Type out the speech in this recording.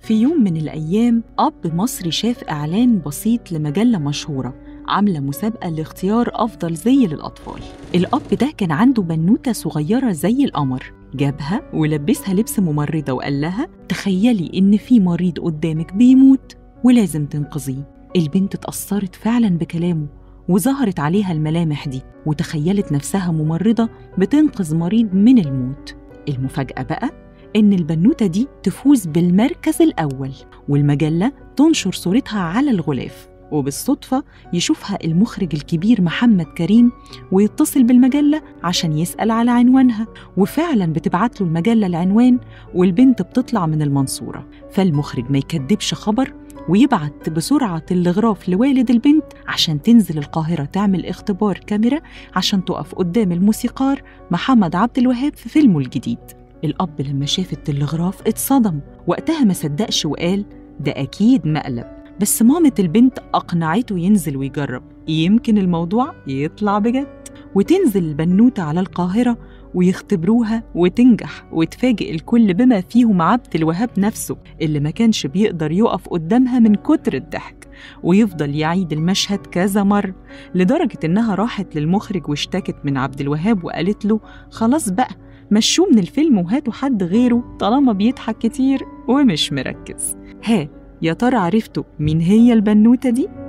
في يوم من الأيام أب مصري شاف إعلان بسيط لمجلة مشهورة عاملة مسابقة لاختيار أفضل زي للأطفال الأب ده كان عنده بنوتة صغيرة زي القمر جابها ولبسها لبس ممرضة وقال لها تخيلي إن في مريض قدامك بيموت ولازم تنقذيه البنت اتأثرت فعلا بكلامه وظهرت عليها الملامح دي وتخيلت نفسها ممرضة بتنقذ مريض من الموت المفاجأة بقى إن البنوتة دي تفوز بالمركز الأول والمجلة تنشر صورتها على الغلاف وبالصدفة يشوفها المخرج الكبير محمد كريم ويتصل بالمجلة عشان يسأل على عنوانها وفعلا بتبعت له المجلة العنوان والبنت بتطلع من المنصورة فالمخرج ما يكدبش خبر ويبعت بسرعة تلغراف لوالد البنت عشان تنزل القاهرة تعمل اختبار كاميرا عشان تقف قدام الموسيقار محمد عبد الوهاب في فيلمه الجديد الأب لما شاف التلغراف اتصدم وقتها ما صدقش وقال ده أكيد مقلب بس مامة البنت أقنعته ينزل ويجرب يمكن الموضوع يطلع بجد وتنزل البنوتة على القاهرة ويختبروها وتنجح وتفاجئ الكل بما فيهم عبد الوهاب نفسه اللي ما كانش بيقدر يقف قدامها من كتر الضحك ويفضل يعيد المشهد كذا مرة لدرجة إنها راحت للمخرج واشتكت من عبد الوهاب وقالت له خلاص بقى مشوه من الفيلم وهاتوا حد غيره طالما بيضحك كتير ومش مركز ها يا ترى عرفتوا مين هي البنوتة دي؟